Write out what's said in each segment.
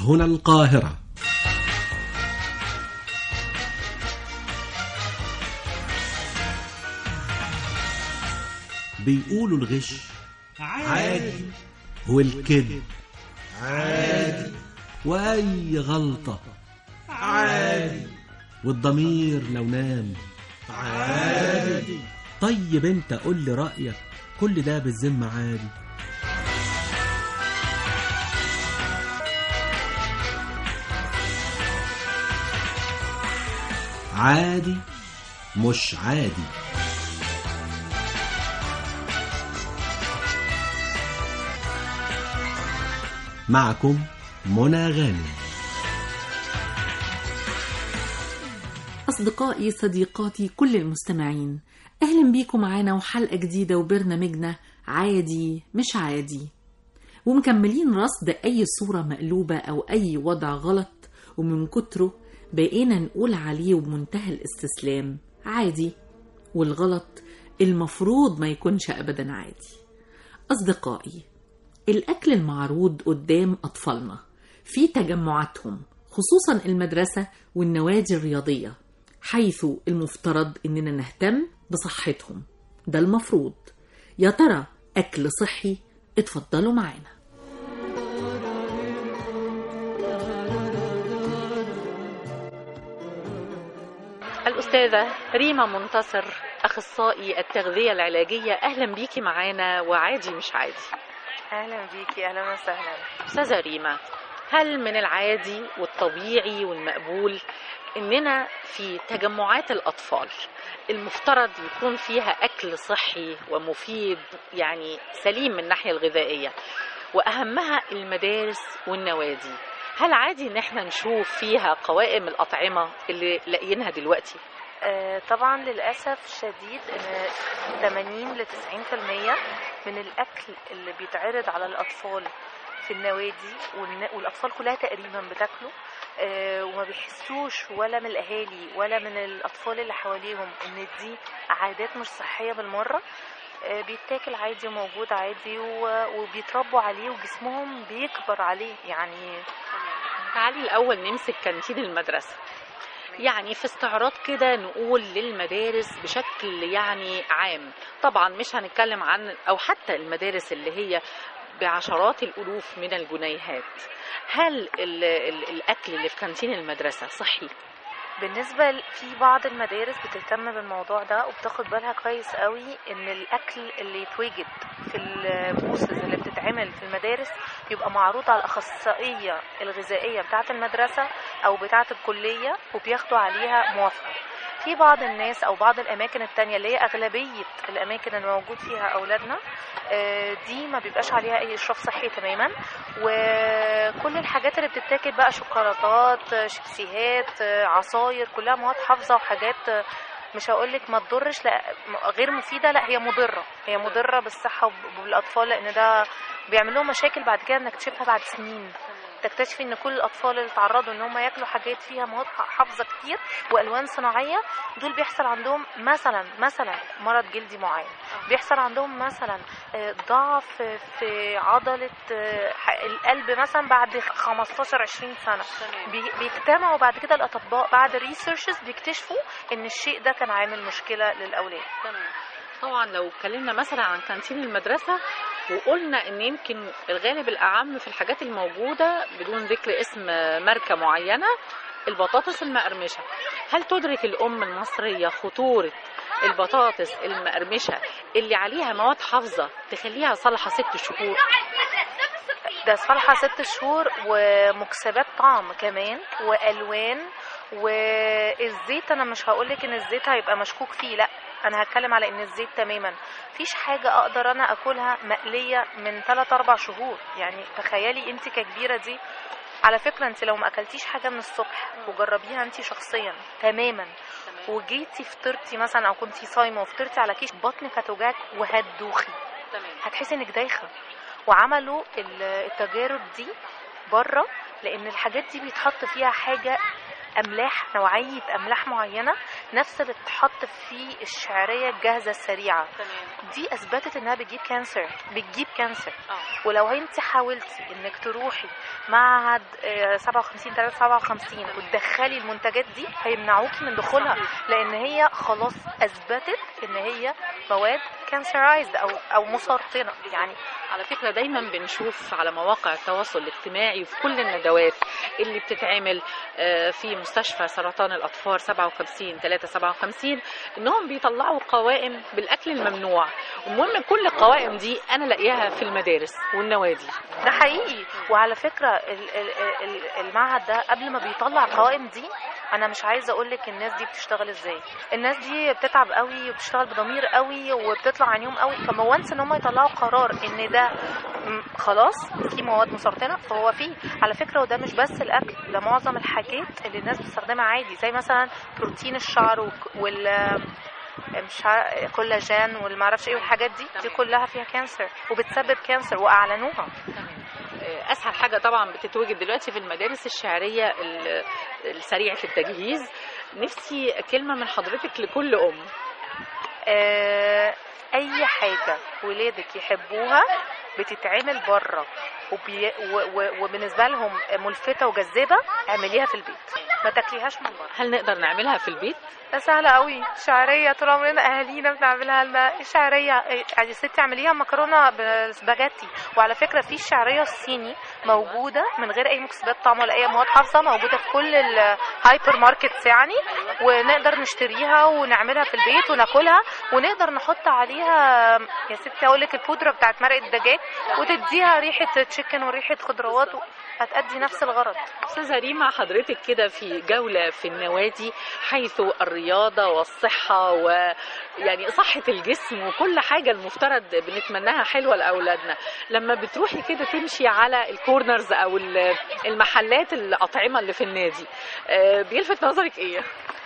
هنا القاهرة بيقولوا الغش عادي والكذب عادي وأي غلطة عادي والضمير لو نام عادي طيب انت قول لي رأيك كل ده بالذمة عادي عادي مش عادي معكم منى غانم أصدقائي صديقاتي كل المستمعين أهلا بيكم معانا وحلقة جديدة وبرنامجنا عادي مش عادي ومكملين رصد أي صورة مقلوبة أو أي وضع غلط ومن كتره بقينا نقول عليه بمنتهى الاستسلام عادي والغلط المفروض ما يكونش أبدا عادي أصدقائي الأكل المعروض قدام أطفالنا في تجمعاتهم خصوصا المدرسة والنوادي الرياضية حيث المفترض إننا نهتم بصحتهم ده المفروض يا ترى أكل صحي اتفضلوا معانا الأستاذة ريما منتصر أخصائي التغذية العلاجية أهلا بيكي معانا وعادي مش عادي اهلا بيكي اهلا وسهلا أستاذة ريما هل من العادي والطبيعي والمقبول إننا في تجمعات الأطفال المفترض يكون فيها أكل صحي ومفيد يعني سليم من الناحية الغذائية وأهمها المدارس والنوادي هل عادي إن احنا نشوف فيها قوائم الأطعمة اللي لاقيينها دلوقتي؟ آه طبعا للاسف شديد ان 80 ل 90% من الاكل اللي بيتعرض على الاطفال في النوادي والن- والاطفال كلها تقريبا بتاكله آه وما بيحسوش ولا من الاهالي ولا من الاطفال اللي حواليهم ان دي عادات مش صحيه بالمره آه بيتاكل عادي وموجود عادي و- وبيتربوا عليه وجسمهم بيكبر عليه يعني تعالي الأول نمسك كانتين المدرسة يعني في استعراض كده نقول للمدارس بشكل يعني عام طبعا مش هنتكلم عن أو حتى المدارس اللي هي بعشرات الألوف من الجنيهات هل ال ال الأكل اللي في كانتين المدرسة صحي؟ بالنسبة ل- في بعض المدارس بتهتم بالموضوع ده وبتاخد بالها كويس قوي ان الاكل اللي يتوجد في البوسز اللي بتتعمل في المدارس يبقى معروض على الاخصائية الغذائية بتاعة المدرسة او بتاعة الكلية وبياخدوا عليها موافقة في بعض الناس او بعض الاماكن التانية اللي هي اغلبية الاماكن اللي موجود فيها اولادنا آه، دي ما بيبقاش عليها اي اشراف صحي تماما وكل الحاجات اللي بتتاكل بقى شوكولاتات آه، شيبسيهات آه، عصاير كلها مواد حافظه وحاجات آه، مش هقولك ما تضرش لا م- غير مفيده لا هي مضره هي مضره بالصحه وب- وبالاطفال لان ده بيعمل لهم مشاكل بعد كده نكتشفها بعد سنين تكتشفي ان كل الاطفال اللي اتعرضوا ان هم ياكلوا حاجات فيها مواد ح- حافظه كتير والوان صناعيه دول بيحصل عندهم مثلا مثلا مرض جلدي معين بيحصل عندهم مثلا آه، ضعف في عضله آه، ح- القلب مثلا بعد 15 20 سنه بي- بيجتمعوا بعد كده الاطباء بعد الريسيرشز بيكتشفوا ان الشيء ده كان عامل مشكله للاولاد طبعا لو اتكلمنا مثلا عن كانتين المدرسة وقلنا ان يمكن الغالب الاعم في الحاجات الموجودة بدون ذكر اسم ماركة معينة البطاطس المقرمشة هل تدرك الام المصرية خطورة البطاطس المقرمشة اللي عليها مواد حافظة تخليها صالحة ست شهور ده صالحه ست شهور ومكسبات طعم كمان والوان والزيت انا مش هقولك ان الزيت هيبقى مشكوك فيه لا انا هتكلم على ان الزيت تماما مفيش حاجه اقدر انا اكلها مقليه من 3 4 شهور يعني تخيلي انت ككبيره دي على فكره انت لو ما اكلتيش حاجه من الصبح وجربيها انت شخصيا تماما وجيتي فطرتي مثلا او كنتي صايمه وفطرتي على كيش بطنك هتوجعك وهتدوخي هتحسي انك دايخه وعملوا ال- التجارب دي بره لان الحاجات دي بيتحط فيها حاجه املاح نوعيه املاح معينه نفس اللي بتتحط في الشعريه الجاهزه السريعه دي اثبتت انها بتجيب كانسر بتجيب كانسر ولو انت حاولتي انك تروحي معهد آه، 57 357 وتدخلي المنتجات دي هيمنعوكي من دخولها لان هي خلاص اثبتت ان هي مواد كانسرايزد او او مسرطنه يعني على فكرة دايما بنشوف على مواقع التواصل الاجتماعي في كل الندوات اللي بتتعمل آه، في مستشفى سرطان الأطفال 57 357 إنهم بيطلعوا قوائم بالأكل الممنوع المهم كل القوائم دي أنا لاقياها في المدارس والنوادي ده حقيقي وعلى فكره ال- ال- ال- المعهد ده قبل ما بيطلع القوائم دي انا مش عايزه اقول لك الناس دي بتشتغل ازاي الناس دي بتتعب قوي وبتشتغل بضمير قوي وبتطلع عينيهم قوي فما وانس ان هم يطلعوا قرار ان ده م- خلاص في مواد مسرطنه فهو فيه على فكره وده مش بس الاكل ده معظم الحاجات اللي الناس بتستخدمها عادي زي مثلا بروتين الشعر وك- وال مش عارف كولاجين والمعرفش ايه والحاجات دي دي كلها فيها كانسر وبتسبب كانسر واعلنوها اسهل حاجه طبعا بتتوجد دلوقتي في المدارس الشعريه ال- السريعه التجهيز نفسي كلمه من حضرتك لكل ام آه، اي حاجه ولادك يحبوها بتتعمل بره وبي... و... و... وبالنسبه لهم ملفته وجذابه اعمليها في البيت ما تاكليهاش من بره هل نقدر نعملها في البيت ده سهله قوي شعريه طول عمرنا اهالينا بنعملها لنا الشعريه إيه، يعني يا ستي اعمليها مكرونه بسباجيتي وعلى فكره في الشعريه الصيني موجوده من غير اي مكسبات طعم ولا اي مواد حافظه موجوده في كل الهايبر ماركتس يعني ونقدر نشتريها ونعملها في البيت وناكلها ونقدر نحط عليها يا ستي اقول لك البودره بتاعت مرق الدجاج وتديها ريحه تشيكن وريحه خضروات هتأدي نفس الغرض استاذه ريما حضرتك كده في جوله في النوادي حيث الرياضه والصحه ويعني صحه الجسم وكل حاجه المفترض بنتمناها حلوه لاولادنا لما بتروحي كده تمشي على الكورنرز او ال- المحلات الاطعمه اللي في النادي آه، بيلفت نظرك ايه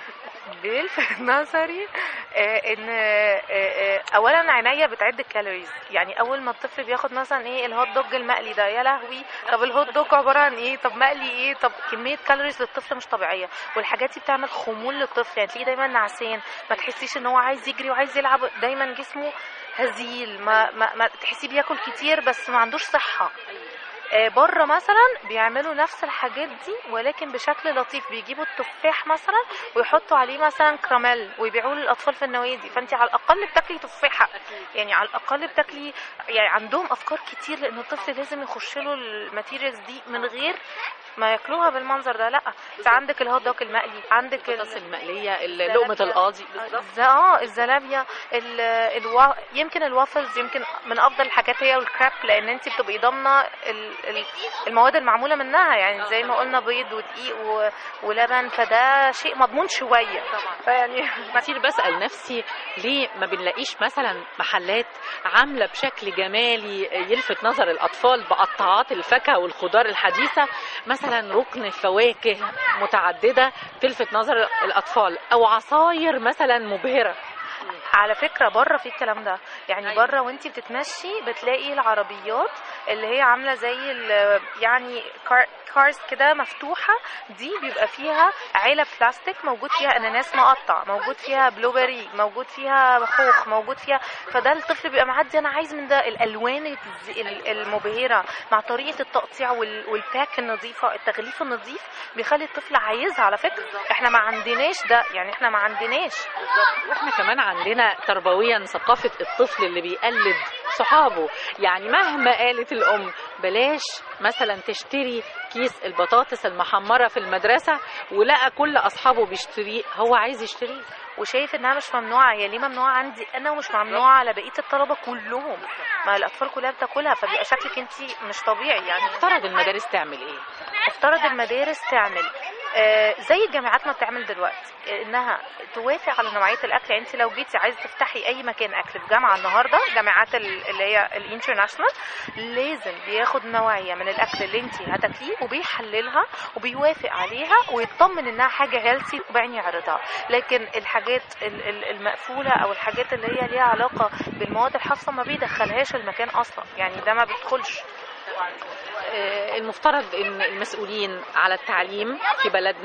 بيلفت نظري آه، ان آه، آه، اولا عينيا بتعد الكالوريز يعني اول ما الطفل بياخد مثلا ايه الهوت دوج المقلي ده يا لهوي طب الهوت دوج عباره عن ايه طب مقلي ايه طب كميه كالوريز للطفل مش طبيعيه والحاجات دي بتعمل خمول للطفل يعني تلاقيه دايما نعسان ما تحسيش ان هو عايز يجري وعايز يلعب دايما جسمه هزيل ما, ما, ما تحسيه بياكل كتير بس ما عندوش صحه آه، بره مثلا بيعملوا نفس الحاجات دي ولكن بشكل لطيف بيجيبوا التفاح مثلا ويحطوا عليه مثلا كراميل ويبيعوه للاطفال في النوادي فانت على الاقل بتاكلي تفاحه يعني على الاقل بتاكلي يعني عندهم افكار كتير لان الطفل لازم يخش له الماتيريالز دي من غير ما ياكلوها بالمنظر ده لا انت عندك الهوت دوج المقلي عندك ال- البطاطس المقليه ال- لقمه القاضي الز- اه الزلابيا ال... الوا... يمكن الوافلز يمكن من افضل الحاجات هي الكراب لان انت بتبقي ضامنه ال... ال- المواد المعموله منها يعني زي ما قلنا بيض ودقيق و... ولبن فده شيء مضمون شويه طبعا فيعني كتير بسأل نفسي ليه ما بنلاقيش مثلا محلات عاملة بشكل جمالي يلفت نظر الأطفال بقطاعات الفاكهة والخضار الحديثة مثلا ركن فواكه متعددة تلفت نظر الأطفال أو عصاير مثلا مبهرة على فكره بره في الكلام ده يعني أيوة. بره وانت بتتمشي بتلاقي العربيات اللي هي عامله زي ال- يعني كار كارز كده مفتوحه دي بيبقى فيها علب بلاستيك موجود فيها اناناس مقطع موجود فيها بلوبري موجود فيها خوخ موجود فيها فده الطفل بيبقى معدي انا عايز من ده الالوان الز- ال- المبهره مع طريقه التقطيع وال- والباك النظيفه التغليف النظيف بيخلي الطفل عايزها على فكره احنا ما عندناش ده يعني احنا ما عندناش واحنا كمان عندنا تربويا ثقافة الطفل اللي بيقلد صحابه يعني مهما قالت الأم بلاش مثلا تشتري كيس البطاطس المحمرة في المدرسة ولقى كل أصحابه بيشتريه هو عايز يشتريه وشايف انها مش ممنوعه هي ليه ممنوعه عندي انا ومش ممنوعه على بقيه الطلبه كلهم ما الاطفال كلها بتاكلها فبيبقى شكلك انت مش طبيعي يعني افترض المدارس تعمل ايه افترض المدارس تعمل آه، زي الجامعات ما بتعمل دلوقتي آه، انها توافق على نوعيه الاكل يعني انت لو جيتي عايزه تفتحي اي مكان اكل في جامعه النهارده جامعات ال- اللي هي الانترناشونال لازم بياخد نوعيه من الاكل اللي انت هتاكليه وبيحللها وبيوافق عليها ويطمن انها حاجه هيلثي وبعدين يعرضها لكن الحاجات ال- ال- المقفوله او الحاجات اللي هي ليها علاقه بالمواد الحافظه ما بيدخلهاش المكان اصلا يعني ده ما بيدخلش آه، المفترض ان المسؤولين على التعليم في بلدنا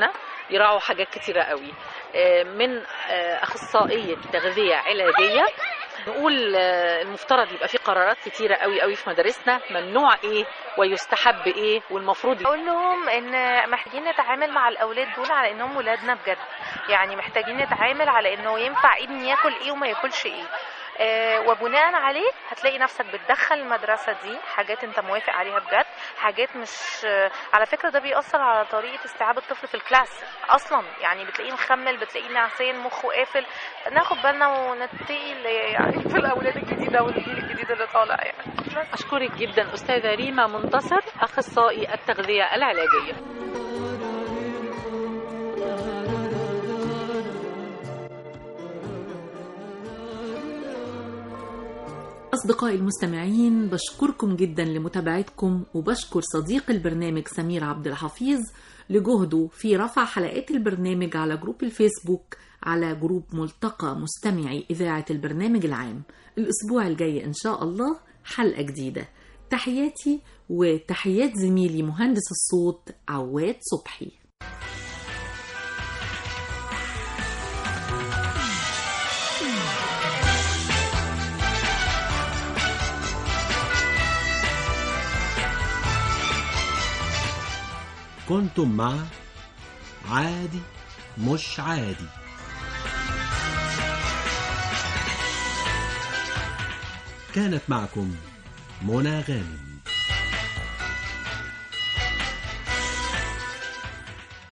يراعوا حاجات كتيرة قوي آه، من آه، أخصائية تغذية علاجية نقول آه، المفترض يبقى في قرارات كتيرة قوي قوي في مدارسنا ممنوع ايه ويستحب ايه والمفروض اقول لهم ان محتاجين نتعامل مع الاولاد دول على انهم ولادنا بجد يعني محتاجين نتعامل على انه ينفع ابني ياكل ايه وما ياكلش ايه آه وبناء عليه هتلاقي نفسك بتدخل المدرسة دي حاجات انت موافق عليها بجد حاجات مش آه على فكرة ده بيأثر على طريقة استيعاب الطفل في الكلاس اصلا يعني بتلاقيه مخمل بتلاقيه نعسان مخه قافل ناخد بالنا ونتقي ل- يعني في الاولاد الجديدة والجيل الجديد اللي طالع يعني بس. أشكرك جدا أستاذة ريما منتصر أخصائي التغذية العلاجية أصدقائي المستمعين بشكركم جدا لمتابعتكم وبشكر صديق البرنامج سمير عبد الحفيظ لجهده في رفع حلقات البرنامج على جروب الفيسبوك على جروب ملتقى مستمعي إذاعة البرنامج العام الأسبوع الجاي إن شاء الله حلقة جديدة تحياتي وتحيات زميلي مهندس الصوت عواد صبحي كنتم مع عادي مش عادي كانت معكم منى غانم